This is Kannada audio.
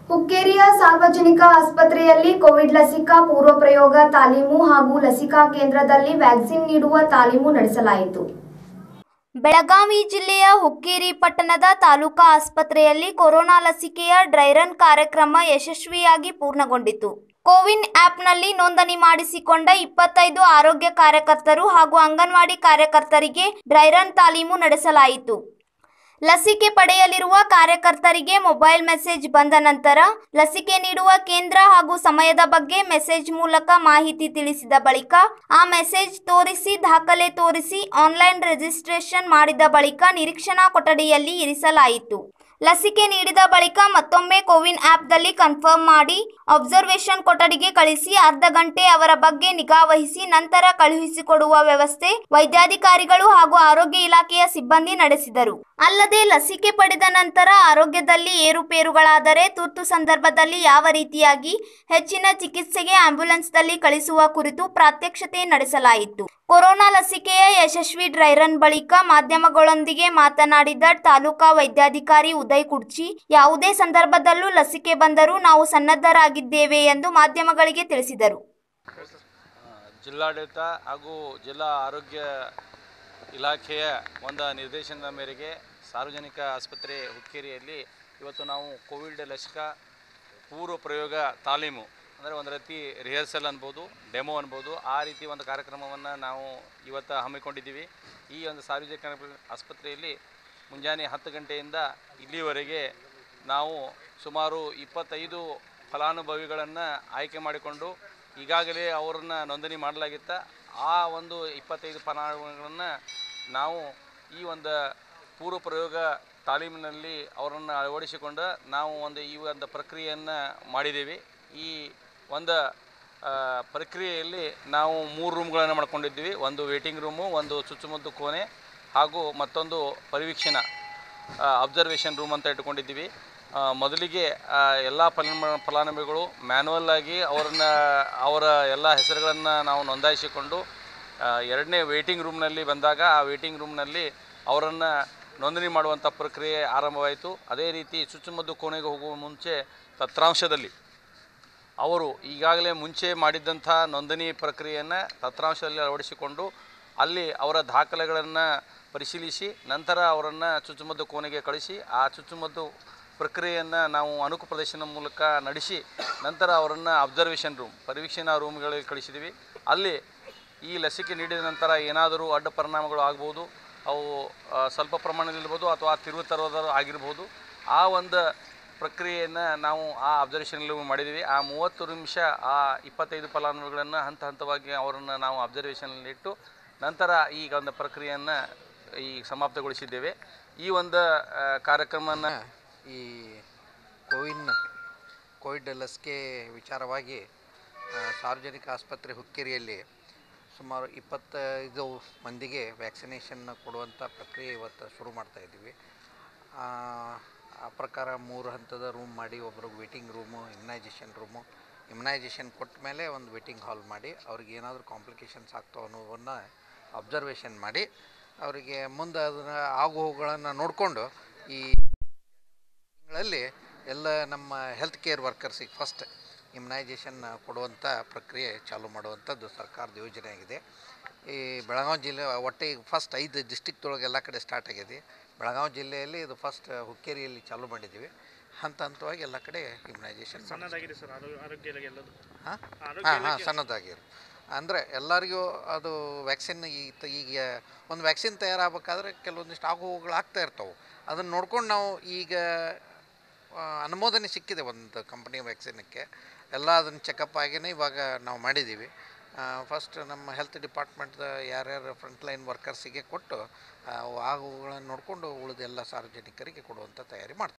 ಹುಕ್ಕೇರಿಯ ಸಾರ್ವಜನಿಕ ಆಸ್ಪತ್ರೆಯಲ್ಲಿ ಕೋವಿಡ್ ಲಸಿಕಾ ಪೂರ್ವ ಪ್ರಯೋಗ ತಾಲೀಮು ಹಾಗೂ ಲಸಿಕಾ ಕೇಂದ್ರದಲ್ಲಿ ವ್ಯಾಕ್ಸಿನ್ ನೀಡುವ ತಾಲೀಮು ನಡೆಸಲಾಯಿತು ಬೆಳಗಾವಿ ಜಿಲ್ಲೆಯ ಹುಕ್ಕೇರಿ ಪಟ್ಟಣದ ತಾಲೂಕಾ ಆಸ್ಪತ್ರೆಯಲ್ಲಿ ಕೊರೋನಾ ಲಸಿಕೆಯ ಡ್ರೈರನ್ ಕಾರ್ಯಕ್ರಮ ಯಶಸ್ವಿಯಾಗಿ ಪೂರ್ಣಗೊಂಡಿತು ಕೋವಿನ್ ಆ್ಯಪ್ನಲ್ಲಿ ನೋಂದಣಿ ಮಾಡಿಸಿಕೊಂಡ ಇಪ್ಪತ್ತೈದು ಆರೋಗ್ಯ ಕಾರ್ಯಕರ್ತರು ಹಾಗೂ ಅಂಗನವಾಡಿ ಕಾರ್ಯಕರ್ತರಿಗೆ ಡ್ರೈರನ್ ತಾಲೀಮು ನಡೆಸಲಾಯಿತು ಲಸಿಕೆ ಪಡೆಯಲಿರುವ ಕಾರ್ಯಕರ್ತರಿಗೆ ಮೊಬೈಲ್ ಮೆಸೇಜ್ ಬಂದ ನಂತರ ಲಸಿಕೆ ನೀಡುವ ಕೇಂದ್ರ ಹಾಗೂ ಸಮಯದ ಬಗ್ಗೆ ಮೆಸೇಜ್ ಮೂಲಕ ಮಾಹಿತಿ ತಿಳಿಸಿದ ಬಳಿಕ ಆ ಮೆಸೇಜ್ ತೋರಿಸಿ ದಾಖಲೆ ತೋರಿಸಿ ಆನ್ಲೈನ್ ರಿಜಿಸ್ಟ್ರೇಷನ್ ಮಾಡಿದ ಬಳಿಕ ನಿರೀಕ್ಷಣಾ ಕೊಠಡಿಯಲ್ಲಿ ಇರಿಸಲಾಯಿತು ಲಸಿಕೆ ನೀಡಿದ ಬಳಿಕ ಮತ್ತೊಮ್ಮೆ ಕೋವಿನ್ ಆ್ಯಪ್ದಲ್ಲಿ ಕನ್ಫರ್ಮ್ ಮಾಡಿ ಅಬ್ಸರ್ವೇಷನ್ ಕೊಠಡಿಗೆ ಕಳಿಸಿ ಅರ್ಧ ಗಂಟೆ ಅವರ ಬಗ್ಗೆ ನಿಗಾ ವಹಿಸಿ ನಂತರ ಕಳುಹಿಸಿಕೊಡುವ ವ್ಯವಸ್ಥೆ ವೈದ್ಯಾಧಿಕಾರಿಗಳು ಹಾಗೂ ಆರೋಗ್ಯ ಇಲಾಖೆಯ ಸಿಬ್ಬಂದಿ ನಡೆಸಿದರು ಅಲ್ಲದೆ ಲಸಿಕೆ ಪಡೆದ ನಂತರ ಆರೋಗ್ಯದಲ್ಲಿ ಏರುಪೇರುಗಳಾದರೆ ತುರ್ತು ಸಂದರ್ಭದಲ್ಲಿ ಯಾವ ರೀತಿಯಾಗಿ ಹೆಚ್ಚಿನ ಚಿಕಿತ್ಸೆಗೆ ಆಂಬ್ಯುಲೆನ್ಸ್ದಲ್ಲಿ ಕಳಿಸುವ ಕುರಿತು ಪ್ರಾತ್ಯಕ್ಷತೆ ನಡೆಸಲಾಯಿತು ಕೊರೋನಾ ಲಸಿಕೆಯ ಯಶಸ್ವಿ ಡ್ರೈರನ್ ಬಳಿಕ ಮಾಧ್ಯಮಗಳೊಂದಿಗೆ ಮಾತನಾಡಿದ ತಾಲೂಕಾ ವೈದ್ಯಾಧಿಕಾರಿ ಉದಯ್ ಕುಡ್ಚಿ ಯಾವುದೇ ಸಂದರ್ಭದಲ್ಲೂ ಲಸಿಕೆ ಬಂದರೂ ನಾವು ಸನ್ನದ್ಧರಾಗಿದ್ದೇವೆ ಎಂದು ಮಾಧ್ಯಮಗಳಿಗೆ ತಿಳಿಸಿದರು ಜಿಲ್ಲಾಡಳಿತ ಹಾಗೂ ಜಿಲ್ಲಾ ಆರೋಗ್ಯ ಇಲಾಖೆಯ ಒಂದು ನಿರ್ದೇಶನದ ಮೇರೆಗೆ ಸಾರ್ವಜನಿಕ ಆಸ್ಪತ್ರೆ ಹುಕ್ಕೇರಿಯಲ್ಲಿ ಇವತ್ತು ನಾವು ಕೋವಿಡ್ ಲಸಿಕಾ ಪೂರ್ವ ಪ್ರಯೋಗ ತಾಲೀಮು ಅಂದರೆ ಒಂದು ರೀತಿ ರಿಹರ್ಸಲ್ ಅನ್ಬೋದು ಡೆಮೋ ಅನ್ಬೋದು ಆ ರೀತಿ ಒಂದು ಕಾರ್ಯಕ್ರಮವನ್ನು ನಾವು ಇವತ್ತು ಹಮ್ಮಿಕೊಂಡಿದ್ದೀವಿ ಈ ಒಂದು ಸಾರ್ವಜನಿಕ ಆಸ್ಪತ್ರೆಯಲ್ಲಿ ಮುಂಜಾನೆ ಹತ್ತು ಗಂಟೆಯಿಂದ ಇಲ್ಲಿವರೆಗೆ ನಾವು ಸುಮಾರು ಇಪ್ಪತ್ತೈದು ಫಲಾನುಭವಿಗಳನ್ನು ಆಯ್ಕೆ ಮಾಡಿಕೊಂಡು ಈಗಾಗಲೇ ಅವರನ್ನು ನೋಂದಣಿ ಮಾಡಲಾಗಿತ್ತ ಆ ಒಂದು ಇಪ್ಪತ್ತೈದು ಫಲಾನುಭವಿಗಳನ್ನು ನಾವು ಈ ಒಂದು ಪೂರ್ವ ಪ್ರಯೋಗ ತಾಲೀಮಿನಲ್ಲಿ ಅವರನ್ನು ಅಳವಡಿಸಿಕೊಂಡು ನಾವು ಒಂದು ಈ ಒಂದು ಪ್ರಕ್ರಿಯೆಯನ್ನು ಮಾಡಿದ್ದೀವಿ ಈ ಒಂದು ಆ, ಪ್ರಕ್ರಿಯೆಯಲ್ಲಿ ನಾವು ಮೂರು ರೂಮ್ಗಳನ್ನು ಮಾಡ್ಕೊಂಡಿದ್ದೀವಿ ಒಂದು ವೇಟಿಂಗ್ ರೂಮು ಒಂದು ಚುಚ್ಚುಮದ್ದು ಕೋಣೆ ಹಾಗೂ ಮತ್ತೊಂದು ಪರಿವೀಕ್ಷಣಾ ಅಬ್ಸರ್ವೇಷನ್ ರೂಮ್ ಅಂತ ಇಟ್ಕೊಂಡಿದ್ದೀವಿ ಆ, ಮೊದಲಿಗೆ ಎಲ್ಲ ಫಲಾನು ಫಲಾನುಭವಿಗಳು ಮ್ಯಾನುವಲ್ ಆಗಿ ಅವರನ್ನ ಅವರ ಎಲ್ಲ ಹೆಸರುಗಳನ್ನು ನಾವು ನೋಂದಾಯಿಸಿಕೊಂಡು ಆ, ಎರಡನೇ ವೇಟಿಂಗ್ ರೂಮ್ನಲ್ಲಿ ಬಂದಾಗ ಆ ವೇಟಿಂಗ್ ರೂಮ್ನಲ್ಲಿ ಅವರನ್ನು ನೋಂದಣಿ ಮಾಡುವಂಥ ಪ್ರಕ್ರಿಯೆ ಆರಂಭವಾಯಿತು ಅದೇ ರೀತಿ ಚುಚ್ಚುಮದ್ದು ಕೋಣೆಗೆ ಹೋಗುವ ಮುಂಚೆ ತತ್ರಾಂಶದಲ್ಲಿ ಅವರು ಈಗಾಗಲೇ ಮುಂಚೆ ಮಾಡಿದ್ದಂಥ ನೋಂದಣಿ ಪ್ರಕ್ರಿಯೆಯನ್ನು ತತ್ರಾಂಶದಲ್ಲಿ ಅಳವಡಿಸಿಕೊಂಡು ಅಲ್ಲಿ ಅವರ ದಾಖಲೆಗಳನ್ನು ಪರಿಶೀಲಿಸಿ ನಂತರ ಅವರನ್ನು ಚುಚ್ಚುಮದ್ದು ಕೋಣೆಗೆ ಕಳಿಸಿ ಆ ಚುಚ್ಚುಮದ್ದು ಪ್ರಕ್ರಿಯೆಯನ್ನು ನಾವು ಅಣುಕು ಪ್ರದರ್ಶನ ಮೂಲಕ ನಡೆಸಿ ನಂತರ ಅವರನ್ನು ಅಬ್ಸರ್ವೇಷನ್ ರೂಮ್ ಪರಿವೀಕ್ಷಣಾ ರೂಮ್ಗಳಿಗೆ ಕಳಿಸಿದ್ದೀವಿ ಅಲ್ಲಿ ಈ ಲಸಿಕೆ ನೀಡಿದ ನಂತರ ಏನಾದರೂ ಅಡ್ಡ ಪರಿಣಾಮಗಳು ಆಗ್ಬೋದು ಅವು ಆ, ಸ್ವಲ್ಪ ಪ್ರಮಾಣದಲ್ಲಿರ್ಬೋದು ಅಥವಾ ತಿರುವು ತರೋದಾದ್ರು ಆಗಿರ್ಬೋದು ಆ ಒಂದು ಪ್ರಕ್ರಿಯೆಯನ್ನು ನಾವು ಆ ಅಬ್ಸರ್ವೇಷನಲ್ಲಿ ಮಾಡಿದ್ದೀವಿ ಆ ಮೂವತ್ತು ನಿಮಿಷ ಆ ಇಪ್ಪತ್ತೈದು ಫಲಾನುಭವಿಗಳನ್ನು ಹಂತ ಹಂತವಾಗಿ ಅವರನ್ನು ನಾವು ಅಬ್ಸರ್ವೇಷನಲ್ಲಿ ಇಟ್ಟು ನಂತರ ಈಗ ಒಂದು ಪ್ರಕ್ರಿಯೆಯನ್ನು ಈ ಸಮಾಪ್ತಗೊಳಿಸಿದ್ದೇವೆ ಈ ಒಂದು ಆ, ಕಾರ್ಯಕ್ರಮನ ಈ ಕೋವಿನ್ ಕೋವಿಡ್ ಲಸಿಕೆ ವಿಚಾರವಾಗಿ ಆ, ಸಾರ್ವಜನಿಕ ಆಸ್ಪತ್ರೆ ಹುಕ್ಕೇರಿಯಲ್ಲಿ ಸುಮಾರು ಇಪ್ಪತ್ತೈದು ಮಂದಿಗೆ ವ್ಯಾಕ್ಸಿನೇಷನ್ ಕೊಡುವಂಥ ಪ್ರಕ್ರಿಯೆ ಇವತ್ತು ಶುರು ಮಾಡ್ತಾ ಇದ್ದೀವಿ ಆ ಆ ಪ್ರಕಾರ ಮೂರು ಹಂತದ ರೂಮ್ ಮಾಡಿ ಒಬ್ರಿಗೆ waiting room immunization room immunization ಕೊಟ್ಟ ಮೇಲೆ ಒಂದು ವೇಟಿಂಗ್ ಹಾಲ್ ಮಾಡಿ ಅವ್ರಿಗೆ ಏನಾದರೂ ಕಾಂಪ್ಲಿಕೇಶನ್ಸ್ ಆಗ್ತಾವೆ ಅನ್ನೋವನ್ನು ಅಬ್ಸರ್ವೇಷನ್ ಮಾಡಿ ಅವರಿಗೆ ಮುಂದೆ ಅದನ್ನು ಆಗು ಹೋಗುಗಳನ್ನು ನೋಡಿಕೊಂಡು ಈ ತಿಂಗಳಲ್ಲಿ ಎಲ್ಲ ನಮ್ಮ ಹೆಲ್ತ್ ಕೇರ್ ವರ್ಕರ್ಸಿಗೆ ಫಸ್ಟ್ ಇಮ್ಯುನೈಜೇಷನ್ ಕೊಡುವಂಥ ಪ್ರಕ್ರಿಯೆ ಚಾಲೂ ಮಾಡುವಂಥದ್ದು ಸರ್ಕಾರದ ಯೋಜನೆ ಆಗಿದೆ ಈ ಬೆಳಗಾವಿ ಜಿಲ್ಲೆ ಒಟ್ಟೆ ಈಗ ಫಸ್ಟ್ ಐದು ಡಿಸ್ಟಿಕ್ದೊಳಗೆ ಎಲ್ಲ ಕಡೆ ಸ್ಟಾರ್ಟ್ ಆಗಿದೆ ಬೆಳಗಾವಿ ಜಿಲ್ಲೆಯಲ್ಲಿ ಇದು ಫಸ್ಟ್ ಹುಕ್ಕೇರಿಯಲ್ಲಿ ಚಾಲೂ ಮಾಡಿದ್ದೀವಿ ಹಂತ ಹಂತವಾಗಿ ಎಲ್ಲ ಕಡೆ ಇಮ್ಯುನೈಜೇಷನ್ ಸಣ್ಣದಾಗಿದೆ ಸರ್ ಆರೋಗ್ಯ ಆರೋಗ್ಯ ಇಲಾಖೆ ಎಲ್ಲದು ಹಾಂ ಆರೋಗ್ಯ ಹಾಂ ಹಾಂ ಸಣ್ಣದಾಗಿರು ಅಂದರೆ ಎಲ್ಲರಿಗೂ ಅದು ವ್ಯಾಕ್ಸಿನ್ ಈಗ ಈಗ ಒಂದು ವ್ಯಾಕ್ಸಿನ್ ತಯಾರಾಗಬೇಕಾದ್ರೆ ಕೆಲವೊಂದಿಷ್ಟು ಆಗು ಹೋಗುಗಳು ಆಗ್ತಾ ಇರ್ತವೆ ಅದನ್ನು ನೋಡ್ಕೊಂಡು ನಾವು ಈಗ ಆ, ಅನುಮೋದನೆ ಸಿಕ್ಕಿದೆ ಒಂದು ಕಂಪ್ನಿ ವ್ಯಾಕ್ಸಿನಕ್ಕೆ ಎಲ್ಲ ಅದನ್ನು ಚೆಕಪ್ ಆಗಿನೇ ಇವಾಗ ನಾವು ಮಾಡಿದ್ದೀವಿ ಫಸ್ಟ್ ನಮ್ಮ ಹೆಲ್ತ್ ಡಿಪಾರ್ಟ್ಮೆಂಟ್ದ ಯಾರ್ಯಾರು ಫ್ರಂಟ್ಲೈನ್ ವರ್ಕರ್ಸಿಗೆ ಕೊಟ್ಟು ಆ, ಆಗುಗಳನ್ನು ನೋಡಿಕೊಂಡು ಉಳಿದೆಲ್ಲ ಸಾರ್ವಜನಿಕರಿಗೆ ಕೊಡುವಂಥ ತಯಾರಿ ಮಾಡ್ತೀವಿ